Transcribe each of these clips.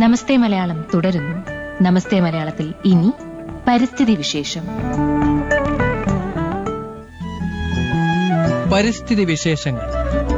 നമസ്തേ മലയാളം തുടരുന്നു നമസ്തേ മലയാളത്തിൽ ഇനി പരിസ്ഥിതി വിശേഷം പരിസ്ഥിതി വിശേഷങ്ങൾ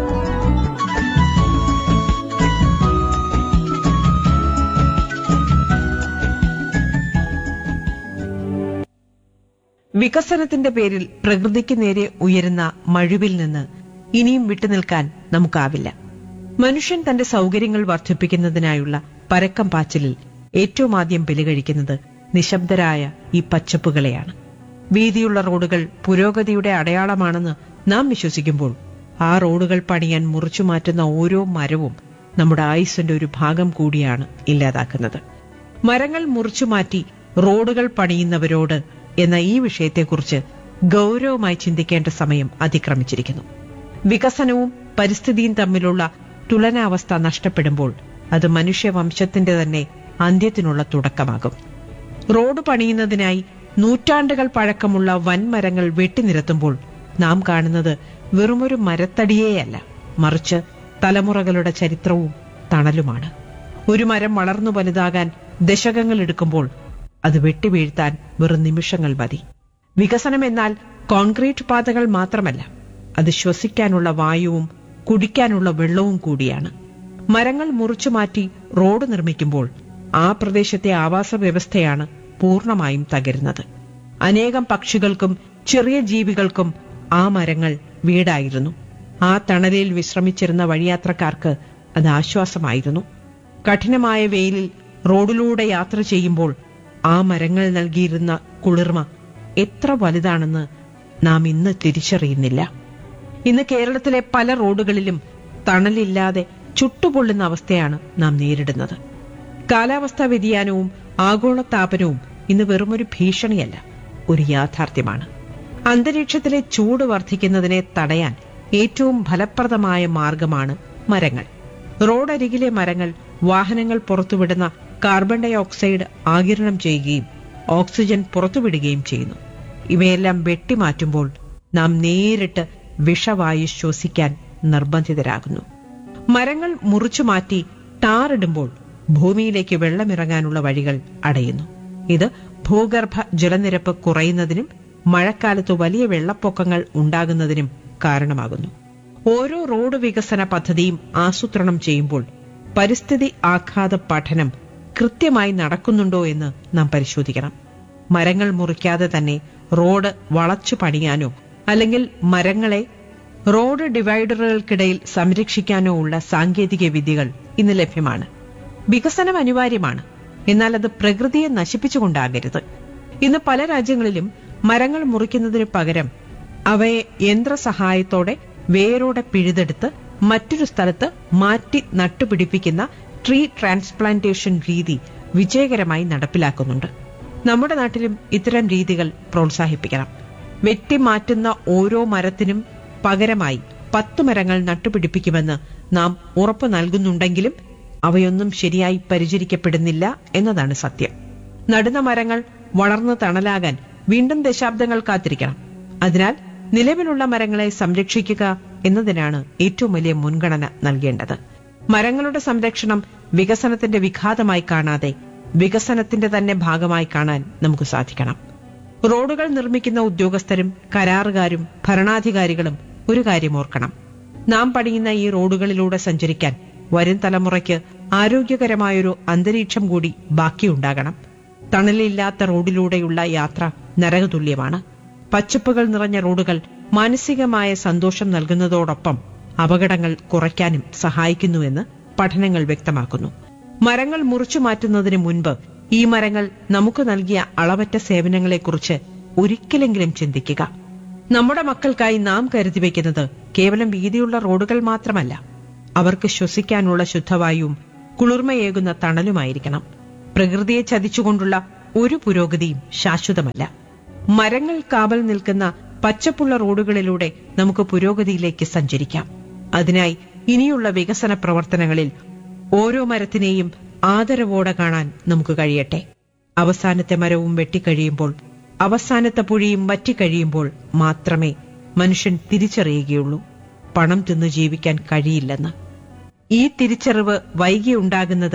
വികസനത്തിന്റെ പേരിൽ പ്രകൃതിക്ക് നേരെ ഉയരുന്ന മഴുവിൽ നിന്ന് ഇനിയും വിട്ടുനിൽക്കാൻ നമുക്കാവില്ല മനുഷ്യൻ തന്റെ സൗകര്യങ്ങൾ വർദ്ധിപ്പിക്കുന്നതിനായുള്ള പരക്കം പാച്ചിലിൽ ഏറ്റവും ആദ്യം ബലികഴിക്കുന്നത് നിശബ്ദരായ ഈ പച്ചപ്പുകളെയാണ് വീതിയുള്ള റോഡുകൾ പുരോഗതിയുടെ അടയാളമാണെന്ന് നാം വിശ്വസിക്കുമ്പോൾ ആ റോഡുകൾ പണിയാൻ മുറിച്ചു മാറ്റുന്ന ഓരോ മരവും നമ്മുടെ ആയുസ്സിന്റെ ഒരു ഭാഗം കൂടിയാണ് ഇല്ലാതാക്കുന്നത് മരങ്ങൾ മുറിച്ചു മാറ്റി റോഡുകൾ പണിയുന്നവരോട് എന്ന ഈ വിഷയത്തെക്കുറിച്ച് ഗൗരവമായി ചിന്തിക്കേണ്ട സമയം അതിക്രമിച്ചിരിക്കുന്നു വികസനവും പരിസ്ഥിതിയും തമ്മിലുള്ള തുലനാവസ്ഥ നഷ്ടപ്പെടുമ്പോൾ അത് മനുഷ്യവംശത്തിന്റെ തന്നെ അന്ത്യത്തിനുള്ള തുടക്കമാകും റോഡ് പണിയുന്നതിനായി നൂറ്റാണ്ടുകൾ പഴക്കമുള്ള വൻമരങ്ങൾ വെട്ടിനിരത്തുമ്പോൾ നാം കാണുന്നത് വെറുമൊരു മരത്തടിയേയല്ല മറിച്ച് തലമുറകളുടെ ചരിത്രവും തണലുമാണ് ഒരു മരം വളർന്നു വലുതാകാൻ ദശകങ്ങൾ എടുക്കുമ്പോൾ അത് വെട്ടിവീഴ്ത്താൻ വെറും നിമിഷങ്ങൾ മതി വികസനം എന്നാൽ കോൺക്രീറ്റ് പാതകൾ മാത്രമല്ല അത് ശ്വസിക്കാനുള്ള വായുവും കുടിക്കാനുള്ള വെള്ളവും കൂടിയാണ് മരങ്ങൾ മുറിച്ചു മാറ്റി റോഡ് നിർമ്മിക്കുമ്പോൾ ആ പ്രദേശത്തെ ആവാസ വ്യവസ്ഥയാണ് പൂർണ്ണമായും തകരുന്നത് അനേകം പക്ഷികൾക്കും ചെറിയ ജീവികൾക്കും ആ മരങ്ങൾ വീടായിരുന്നു ആ തണലിൽ വിശ്രമിച്ചിരുന്ന വഴിയാത്രക്കാർക്ക് അത് ആശ്വാസമായിരുന്നു കഠിനമായ വെയിലിൽ റോഡിലൂടെ യാത്ര ചെയ്യുമ്പോൾ ആ മരങ്ങൾ നൽകിയിരുന്ന കുളിർമ എത്ര വലുതാണെന്ന് നാം ഇന്ന് തിരിച്ചറിയുന്നില്ല ഇന്ന് കേരളത്തിലെ പല റോഡുകളിലും തണലില്ലാതെ ചുട്ടുപൊള്ളുന്ന അവസ്ഥയാണ് നാം നേരിടുന്നത് കാലാവസ്ഥാ വ്യതിയാനവും ആഗോളതാപനവും ഇന്ന് വെറുമൊരു ഭീഷണിയല്ല ഒരു യാഥാർത്ഥ്യമാണ് അന്തരീക്ഷത്തിലെ ചൂട് വർദ്ധിക്കുന്നതിനെ തടയാൻ ഏറ്റവും ഫലപ്രദമായ മാർഗമാണ് മരങ്ങൾ റോഡരികിലെ മരങ്ങൾ വാഹനങ്ങൾ പുറത്തുവിടുന്ന കാർബൺ ഡൈ ഓക്സൈഡ് ആകിരണം ചെയ്യുകയും ഓക്സിജൻ പുറത്തുവിടുകയും ചെയ്യുന്നു ഇവയെല്ലാം വെട്ടിമാറ്റുമ്പോൾ നാം നേരിട്ട് വിഷവായു ശ്വസിക്കാൻ നിർബന്ധിതരാകുന്നു മരങ്ങൾ മുറിച്ചു മാറ്റി ടാറിടുമ്പോൾ ഭൂമിയിലേക്ക് വെള്ളമിറങ്ങാനുള്ള വഴികൾ അടയുന്നു ഇത് ഭൂഗർഭ ജലനിരപ്പ് കുറയുന്നതിനും മഴക്കാലത്ത് വലിയ വെള്ളപ്പൊക്കങ്ങൾ ഉണ്ടാകുന്നതിനും കാരണമാകുന്നു ഓരോ റോഡ് വികസന പദ്ധതിയും ആസൂത്രണം ചെയ്യുമ്പോൾ പരിസ്ഥിതി ആഘാത പഠനം കൃത്യമായി നടക്കുന്നുണ്ടോ എന്ന് നാം പരിശോധിക്കണം മരങ്ങൾ മുറിക്കാതെ തന്നെ റോഡ് വളച്ചു പണിയാനോ അല്ലെങ്കിൽ മരങ്ങളെ റോഡ് ഡിവൈഡറുകൾക്കിടയിൽ സംരക്ഷിക്കാനോ ഉള്ള സാങ്കേതിക വിദ്യകൾ ഇന്ന് ലഭ്യമാണ് വികസനം അനിവാര്യമാണ് എന്നാൽ അത് പ്രകൃതിയെ നശിപ്പിച്ചുകൊണ്ടാകരുത് ഇന്ന് പല രാജ്യങ്ങളിലും മരങ്ങൾ മുറിക്കുന്നതിന് പകരം അവയെ യന്ത്രസഹായത്തോടെ വേരോടെ പിഴുതെടുത്ത് മറ്റൊരു സ്ഥലത്ത് മാറ്റി നട്ടുപിടിപ്പിക്കുന്ന ട്രീ ട്രാൻസ്പ്ലാന്റേഷൻ രീതി വിജയകരമായി നടപ്പിലാക്കുന്നുണ്ട് നമ്മുടെ നാട്ടിലും ഇത്തരം രീതികൾ പ്രോത്സാഹിപ്പിക്കണം വെട്ടിമാറ്റുന്ന ഓരോ മരത്തിനും പകരമായി പത്ത് മരങ്ങൾ നട്ടുപിടിപ്പിക്കുമെന്ന് നാം ഉറപ്പു നൽകുന്നുണ്ടെങ്കിലും അവയൊന്നും ശരിയായി പരിചരിക്കപ്പെടുന്നില്ല എന്നതാണ് സത്യം നടുന്ന മരങ്ങൾ വളർന്ന് തണലാകാൻ വീണ്ടും ദശാബ്ദങ്ങൾ കാത്തിരിക്കണം അതിനാൽ നിലവിലുള്ള മരങ്ങളെ സംരക്ഷിക്കുക എന്നതിനാണ് ഏറ്റവും വലിയ മുൻഗണന നൽകേണ്ടത് മരങ്ങളുടെ സംരക്ഷണം വികസനത്തിന്റെ വിഘാതമായി കാണാതെ വികസനത്തിന്റെ തന്നെ ഭാഗമായി കാണാൻ നമുക്ക് സാധിക്കണം റോഡുകൾ നിർമ്മിക്കുന്ന ഉദ്യോഗസ്ഥരും കരാറുകാരും ഭരണാധികാരികളും ഒരു കാര്യം ഓർക്കണം നാം പണിയുന്ന ഈ റോഡുകളിലൂടെ സഞ്ചരിക്കാൻ വരും തലമുറയ്ക്ക് ആരോഗ്യകരമായൊരു അന്തരീക്ഷം കൂടി ബാക്കിയുണ്ടാകണം തണലില്ലാത്ത റോഡിലൂടെയുള്ള യാത്ര നരകതുല്യമാണ് പച്ചപ്പുകൾ നിറഞ്ഞ റോഡുകൾ മാനസികമായ സന്തോഷം നൽകുന്നതോടൊപ്പം അപകടങ്ങൾ കുറയ്ക്കാനും സഹായിക്കുന്നുവെന്ന് പഠനങ്ങൾ വ്യക്തമാക്കുന്നു മരങ്ങൾ മുറിച്ചു മാറ്റുന്നതിന് മുൻപ് ഈ മരങ്ങൾ നമുക്ക് നൽകിയ അളവറ്റ സേവനങ്ങളെക്കുറിച്ച് ഒരിക്കലെങ്കിലും ചിന്തിക്കുക നമ്മുടെ മക്കൾക്കായി നാം കരുതി വയ്ക്കുന്നത് കേവലം വീതിയുള്ള റോഡുകൾ മാത്രമല്ല അവർക്ക് ശ്വസിക്കാനുള്ള ശുദ്ധവായുവും കുളിർമയേകുന്ന തണലുമായിരിക്കണം പ്രകൃതിയെ ചതിച്ചുകൊണ്ടുള്ള ഒരു പുരോഗതിയും ശാശ്വതമല്ല മരങ്ങൾ കാവൽ നിൽക്കുന്ന പച്ചപ്പുള്ള റോഡുകളിലൂടെ നമുക്ക് പുരോഗതിയിലേക്ക് സഞ്ചരിക്കാം അതിനായി ഇനിയുള്ള വികസന പ്രവർത്തനങ്ങളിൽ ഓരോ മരത്തിനെയും ആദരവോടെ കാണാൻ നമുക്ക് കഴിയട്ടെ അവസാനത്തെ മരവും വെട്ടിക്കഴിയുമ്പോൾ അവസാനത്തെ പുഴയും വറ്റിക്കഴിയുമ്പോൾ മാത്രമേ മനുഷ്യൻ തിരിച്ചറിയുകയുള്ളൂ പണം തിന്നു ജീവിക്കാൻ കഴിയില്ലെന്ന് ഈ തിരിച്ചറിവ് വൈകിയുണ്ടാകുന്നത്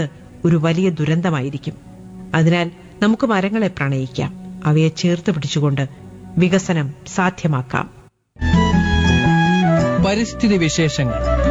ഒരു വലിയ ദുരന്തമായിരിക്കും അതിനാൽ നമുക്ക് മരങ്ങളെ പ്രണയിക്കാം അവയെ ചേർത്ത് പിടിച്ചുകൊണ്ട് വികസനം സാധ്യമാക്കാം പരിസ്ഥിതി വിശേഷങ്ങൾ